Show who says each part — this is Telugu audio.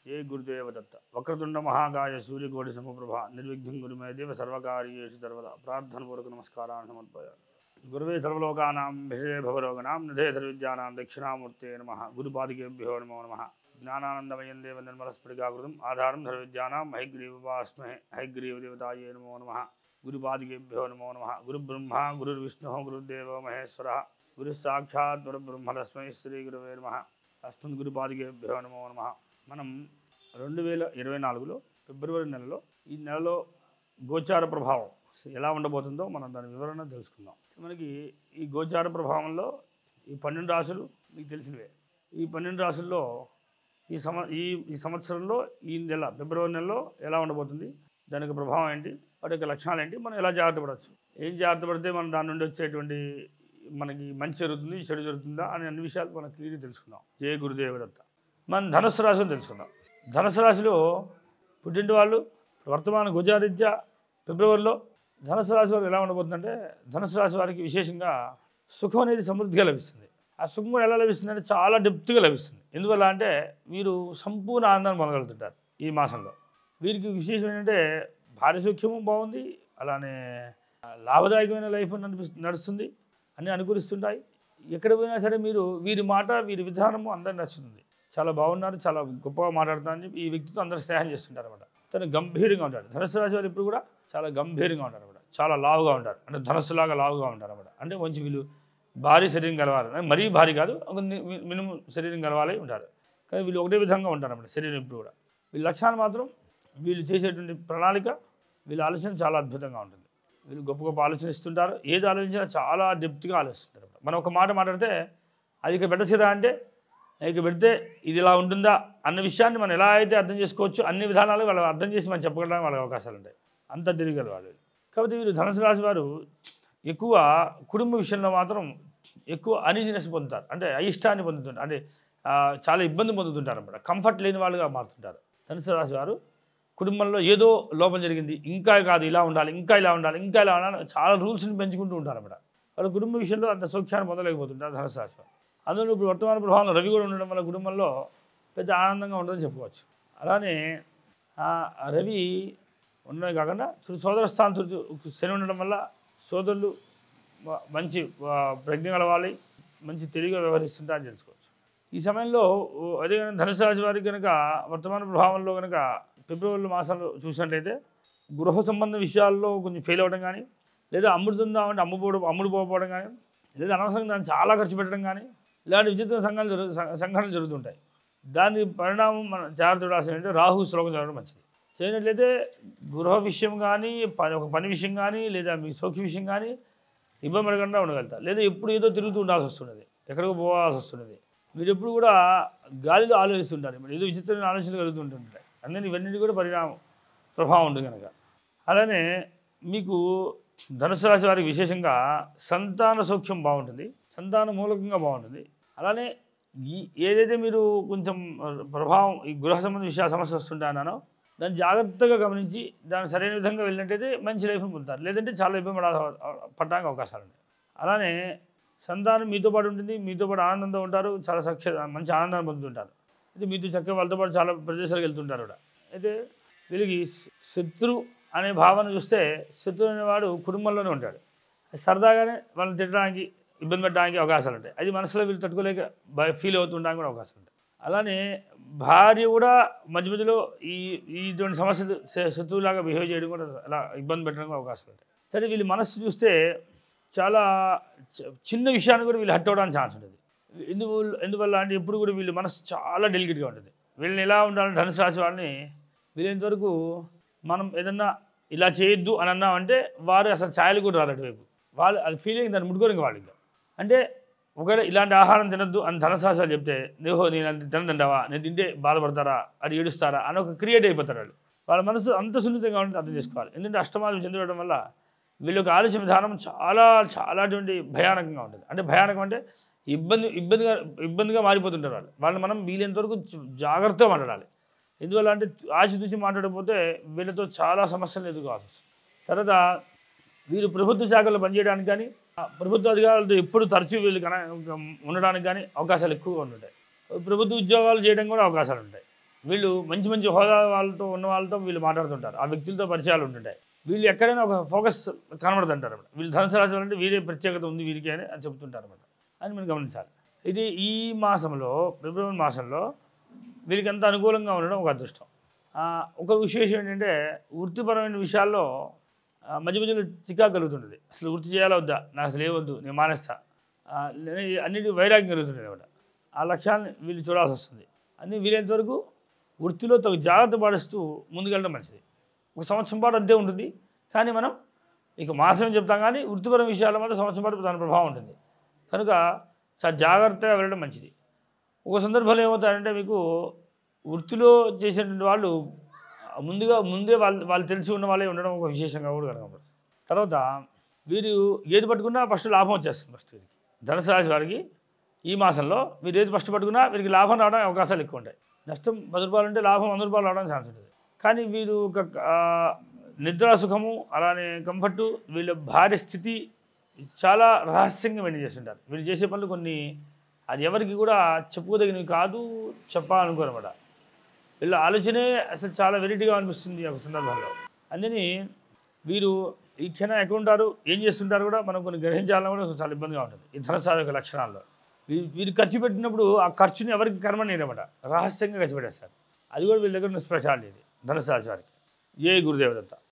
Speaker 1: ఏ గురుదేవ దత్త వక్రతుండ మహాకాయ సూర్యకోటి సమప్రభ నిర్విఘ్నం గురుమే దేవ సర్వకార్యేషు సర్వదా ప్రార్థనపూర్వక నమస్కారాన్ని సమర్పయామి గురువే సర్వలోకానాం విషయ భవరోగణాం నిధే సర్విద్యానాం దక్షిణామూర్తే నమ గురుపాదికేభ్యో నమో నమ జ్ఞానానందమయం దేవ నిర్మలస్ఫటికాకృతం ఆధారం సర్విద్యానాం హైగ్రీవాస్మహే హైగ్రీవ దేవతాయే నమో నమ గురుపాదికేభ్యో నమో నమ గురుబ్రహ్మ గురుర్విష్ణు గురుదేవో మహేశ్వర గురు సాక్షాత్ గురుబ్రహ్మ తస్మై శ్రీ గురువే నమ అస్మద్ గురుపాదికేభ్యో నమో నమ మనం రెండు వేల ఇరవై నాలుగులో ఫిబ్రవరి నెలలో ఈ నెలలో గోచార ప్రభావం ఎలా ఉండబోతుందో మనం దాని వివరణ తెలుసుకుందాం మనకి ఈ గోచార ప్రభావంలో ఈ పన్నెండు రాశులు మీకు తెలిసినవే ఈ పన్నెండు రాశుల్లో ఈ సమ ఈ ఈ సంవత్సరంలో ఈ నెల ఫిబ్రవరి నెలలో ఎలా ఉండబోతుంది దానికి ప్రభావం ఏంటి వాటి యొక్క లక్షణాలు ఏంటి మనం ఎలా జాగ్రత్త పడవచ్చు ఏం జాగ్రత్త పడితే మనం దాని నుండి వచ్చేటువంటి మనకి మంచి జరుగుతుంది చెడు జరుగుతుందా అనే అన్ని విషయాలు మనం క్లియర్గా తెలుసుకుందాం జయ గురుదేవ దత్త మనం ధనుసు రాశిని తెలుసుకుందాం ధనుసు రాశిలో పుట్టింటి వాళ్ళు వర్తమాన గుజారీత్యా ఫిబ్రవరిలో ధనుసు రాశి వారికి ఎలా ఉండబోతుందంటే ధనుసు రాశి వారికి విశేషంగా సుఖం అనేది సమృద్ధిగా లభిస్తుంది ఆ సుఖం కూడా ఎలా లభిస్తుంది అంటే చాలా డెప్త్గా లభిస్తుంది ఎందువల్ల అంటే వీరు సంపూర్ణ ఆనందాన్ని పొందగలుగుతుంటారు ఈ మాసంలో వీరికి విశేషం ఏంటంటే భార్య సౌఖ్యము బాగుంది అలానే లాభదాయకమైన లైఫ్ నడిపి నడుస్తుంది అన్నీ అనుకూలిస్తుంటాయి ఎక్కడ పోయినా సరే మీరు వీరి మాట వీరి విధానము అందరికి నచ్చుతుంది చాలా బాగున్నారు చాలా గొప్పగా మాట్లాడుతున్నారని చెప్పి ఈ వ్యక్తితో అందరూ స్నేహం చేస్తుంటారు అనమాట తను గంభీరంగా ఉంటాడు ధనుసు రాశి వారు ఇప్పుడు కూడా చాలా గంభీరంగా ఉంటారు అనమాట చాలా లావుగా ఉంటారు అంటే ధనస్సులాగా లావుగా ఉంటారు అనమాట అంటే మంచి వీళ్ళు భారీ శరీరం కలవాలి అంటే మరీ భారీ కాదు ఒక ని- మినిమం శరీరం కలవాలి ఉంటారు కానీ వీళ్ళు ఒకటే విధంగా ఉంటారు అన్నమాట శరీరం ఇప్పుడు కూడా వీళ్ళ లక్ష్యాలు మాత్రం వీళ్ళు చేసేటువంటి ప్రణాళిక వీళ్ళ ఆలోచన చాలా అద్భుతంగా ఉంటుంది వీళ్ళు గొప్ప గొప్ప ఆలోచన ఇస్తుంటారు ఏది ఆలోచించినా చాలా డెప్త్గా ఆలోచిస్తుంటారు మనం ఒక మాట మాట్లాడితే అది ఇక పెట్టచ్చుదా అంటే ఇక పెడితే ఇది ఇలా ఉంటుందా అన్న విషయాన్ని మనం ఎలా అయితే అర్థం చేసుకోవచ్చు అన్ని విధానాలు వాళ్ళు అర్థం చేసి మనం చెప్పగలడానికి వాళ్ళకి అవకాశాలు ఉంటాయి అంత తిరగలరు వాళ్ళు కాబట్టి వీళ్ళు ధనుసు రాశి వారు ఎక్కువ కుటుంబ విషయంలో మాత్రం ఎక్కువ అనీజినెస్ పొందుతారు అంటే అయిష్టాన్ని పొందుతుంటారు అంటే ఆ, చాలా ఇబ్బంది పొందుతుంటారు అన్నమాట కంఫర్ట్ లేని వాళ్ళుగా మారుతుంటారు ధనుసు రాశి వారు కుటుంబంలో ఏదో లోపం జరిగింది ఇంకా కాదు ఇలా ఉండాలి ఇంకా ఇలా ఉండాలి ఇంకా ఇలా ఉండాలి చాలా రూల్స్ని పెంచుకుంటూ ఉంటారు అన్నమాట వాళ్ళ కుటుంబ విషయంలో అంత సౌఖ్యాన్ని పొందలేకపోతుంటారు ధనుసు రాశి వారు అందులో ఇప్పుడు వర్తమాన ప్రభావంలో రవి కూడా ఉండడం వల్ల కుటుంబంలో పెద్ద ఆనందంగా ఉంటుందని చెప్పుకోవచ్చు అలానే ఆ రవి ఉండడమే కాకుండా సో- సోదర స్థానం తృతీయ శని ఉండడం వల్ల సోదరులు మ- మంచి ఆ, ప్రజ్ఞ కలవాలి మంచి తెలివిగా వ్యవహరిస్తుంటారని తెలుసుకోవచ్చు ఈ సమయంలో ఓ, అదే కనుక ధనుసు రాశి వారికి కనుక వర్తమాన ప్రభావంలో కనుక ఫిబ్రవరి మాసంలో చూసినట్లయితే గృహ సంబంధ విషయాల్లో కొంచెం ఫెయిల్ అవ్వడం కానీ లేదా అమ్ముడుతుందామంటే అమ్ముపోవడం అమ్ముడు పోకపోవడం కానీ లేదా అనవసరంగా దాన్ని చాలా ఖర్చు పెట్టడం కానీ ఇలాంటి విచిత్ర సంఘాలు జరుగు సం- సంఘటనలు జరుగుతుంటాయి దాని పరిణామం మన జాగ్రత్త పడాల్సిన అంటే రాహు శ్లోకం చదవడం మంచిది చేయనట్లయితే గృహ విషయం కానీ పని ఒక పని విషయం కానీ లేదా మీ సౌఖ్య విషయం కానీ ఇబ్బంది పడకుండా ఉండగలుగుతారు లేదా ఎప్పుడు ఏదో తిరుగుతూ ఉండాల్సి వస్తున్నది ఎక్కడికో పోవాల్సి వస్తున్నది మీరు ఎప్పుడు కూడా గాలిలో ఆలోచిస్తుంటారు మరి ఏదో విచిత్రమైన ఆలోచనలు కలుగుతుంటుంటాయి అందుకని ఇవన్నీ కూడా పరిణామం ప్రభావం ఉంటుంది కనుక అలానే మీకు ధనుసు రాశి వారికి విశేషంగా సంతాన సౌఖ్యం బాగుంటుంది సంతాన మూలకంగా బాగుంటుంది అలానే ఈ ఏదైతే మీరు కొంచెం ప్రభావం ఈ గృహ సంబంధ విషయ సమస్య వస్తుంటానో దాన్ని జాగ్రత్తగా గమనించి దాన్ని సరైన విధంగా వెళ్ళినట్టయితే మంచి లైఫ్ని పొందుతారు లేదంటే చాలా ఇబ్బంది పడాల్సి పడడానికి అవకాశాలు ఉన్నాయి అలానే సంతానం మీతో పాటు ఉంటుంది మీతో పాటు ఆనందంతో ఉంటారు చాలా సఖ్య మంచి ఆనందాన్ని పొందుతుంటారు అయితే మీతో చక్కగా వాళ్ళతో పాటు చాలా ప్రదేశాలకు వెళ్తుంటారు కూడా అయితే వీళ్ళకి శత్రు అనే భావన చూస్తే శత్రు అనేవాడు కుటుంబంలోనే ఉంటాడు సరదాగానే వాళ్ళని తిట్టడానికి ఇబ్బంది పెట్టడానికి అవకాశాలు ఉంటాయి అది మనసులో వీళ్ళు తట్టుకోలేక భయ ఫీల్ అవుతుండడానికి కూడా అవకాశం ఉంటాయి అలానే భార్య కూడా మధ్య మధ్యలో ఈ ఈ ఇటువంటి సమస్యలు శ- శత్రువులాగా బిహేవ్ చేయడం కూడా అలా ఇబ్బంది పెట్టడానికి అవకాశాలు ఉంటాయి సరే వీళ్ళ మనస్సు చూస్తే చాలా చ- చిన్న విషయాన్ని కూడా వీళ్ళు హట్ అవ్వడానికి ఛాన్స్ ఉంటుంది ఎందుకు ఎందువల్ల అంటే ఎప్పుడు కూడా వీళ్ళ మనసు చాలా డెలికేట్గా ఉంటుంది వీళ్ళని ఎలా ఉండాలంటే ధనుసు రాశి వాళ్ళని వీలైనంత వరకు మనం ఏదన్నా ఇలా చేయొద్దు అని అన్నామంటే వారు అసలు ఛాయలు కూడా రారు అటువైపు వాళ్ళు అది ఫీలింగ్ దాన్ని ముట్టుకోరు ఇంకా వాళ్ళు ఇంకా అంటే ఒకవేళ ఇలాంటి ఆహారం తినద్దు అని ధనశాస్త్రాలు చెప్తే నువ్వు నేను అంత తినదండావా నేను తింటే బాధపడతారా అది ఏడుస్తారా అని ఒక క్రియేట్ అయిపోతారు వాళ్ళు వాళ్ళ మనసు అంత సున్నితంగా ఉంటుంది అర్థం చేసుకోవాలి ఎందుకంటే అష్టమాలు చెందడం వల్ల వీళ్ళ యొక్క ఆలోచన విధానం చాలా చాలా అటువంటి భయానకంగా ఉంటుంది అంటే భయానకం అంటే ఇబ్బంది ఇబ్బందిగా ఇబ్బందిగా మారిపోతుంటారు వాళ్ళు వాళ్ళని మనం వీలైనంత వరకు జ- జాగ్రత్తగా మాట్లాడాలి ఎందువల్ల అంటే ఆచితూచి మాట్లాడకపోతే వీళ్ళతో చాలా సమస్యలు ఎదుర్కోవాల్సి వస్తుంది తర్వాత వీరు ప్రభుత్వ శాఖల్లో పనిచేయడానికి కానీ ఆ ప్రభుత్వ అధికారులతో ఎప్పుడు తరచూ వీళ్ళు కన ఉండడానికి కానీ అవకాశాలు ఎక్కువగా ఉంటాయి ప్రభుత్వ ఉద్యోగాలు చేయడం కూడా అవకాశాలు ఉంటాయి వీళ్ళు మంచి మంచి హోదా వాళ్ళతో ఉన్న వాళ్ళతో వీళ్ళు మాట్లాడుతుంటారు ఆ వ్యక్తులతో పరిచయాలు ఉంటుంటాయి వీళ్ళు ఎక్కడైనా ఒక ఫోకస్ కనబడుతుంటారు అన్నమాట వీళ్ళు ధనుసు రాశి వాళ్ళు అంటే వీరే ప్రత్యేకత ఉంది వీరికి అని అని చెప్తుంటారు అన్నమాట అని మనం గమనించాలి ఇది ఈ మాసంలో ఫిబ్రవరి మాసంలో వీరికి అంత అనుకూలంగా ఉండడం ఒక అదృష్టం ఆ, ఒక విశేషం ఏంటంటే వృత్తిపరమైన విషయాల్లో ఆ, మధ్య మధ్యలో చికాకు కలుగుతుంటుంది అసలు వృత్తి చేయాలా వద్దా నాకు అసలు ఏవద్దు నేను మానేస్తా ఆ, నేను అన్నిటి వైరాగ్యం కలుగుతుంది అనమాట ఆ లక్ష్యాన్ని వీళ్ళు చూడాల్సి వస్తుంది అన్ని వీలైనంత వరకు వృత్తిలో తగు జాగ్రత్త పాటిస్తూ ముందుకెళ్ళడం మంచిది ఒక సంవత్సరం పాటు అంతే ఉంటుంది కానీ మనం ఇక మాసం చెప్తాం కానీ వృత్తిపరమైన విషయాల మీద సంవత్సరం పాటు దాని ప్రభావం ఉంటుంది కనుక చాలా జాగ్రత్తగా వెళ్ళడం మంచిది ఒక సందర్భంలో ఏమవుతారంటే మీకు వృత్తిలో చేసినటువంటి వాళ్ళు ముందుగా ముందే వాళ్ళు వాళ్ళు తెలిసి ఉన్న వాళ్ళే ఉండడం ఒక విశేషంగా కూడా కనబడుతుంది తర్వాత వీరు ఏది పట్టుకున్నా ఫస్ట్ లాభం వచ్చేస్తుంది ఫస్ట్ వీరికి ధనుసు రాశి వారికి ఈ మాసంలో మీరు ఏది ఫస్ట్ పట్టుకున్నా వీరికి లాభం రావడానికి అవకాశాలు ఎక్కువ ఉంటాయి నష్టం పది రూపాయలు ఉంటే లాభం వంద రూపాయలు రావడానికి ఛాన్స్ ఉంటుంది కానీ వీరు ఒక ఆ, నిద్రా సుఖము అలానే కంఫర్టు వీళ్ళ భార్య స్థితి చాలా రహస్యంగా మెయింటైన్ చేస్తుంటారు వీళ్ళు చేసే పనులు కొన్ని అది ఎవరికి కూడా చెప్పుకోదగినవి కాదు చెప్పాలనుకోనమాట వీళ్ళ ఆలోచనే అసలు చాలా వెరైటీగా అనిపిస్తుంది ఒక సందర్భంలో అందుకని వీరు ఈ క్షణం ఎక్కడ ఉంటారు ఏం చేస్తుంటారు కూడా మనం కొన్ని గ్రహించాలని కూడా చాలా ఇబ్బందిగా ఉంటుంది ఈ ధనసార యొక్క లక్షణాల్లో వీ- వీరు ఖర్చు పెట్టినప్పుడు ఆ ఖర్చుని ఎవరికి కర్మనేనమాట రహస్యంగా ఖర్చు పెట్టేస్తారు అది కూడా వీళ్ళ దగ్గర ఉన్న స్పెషాలిటీ ఇది ధనసార వారికి ఏ గురుదేవదత్త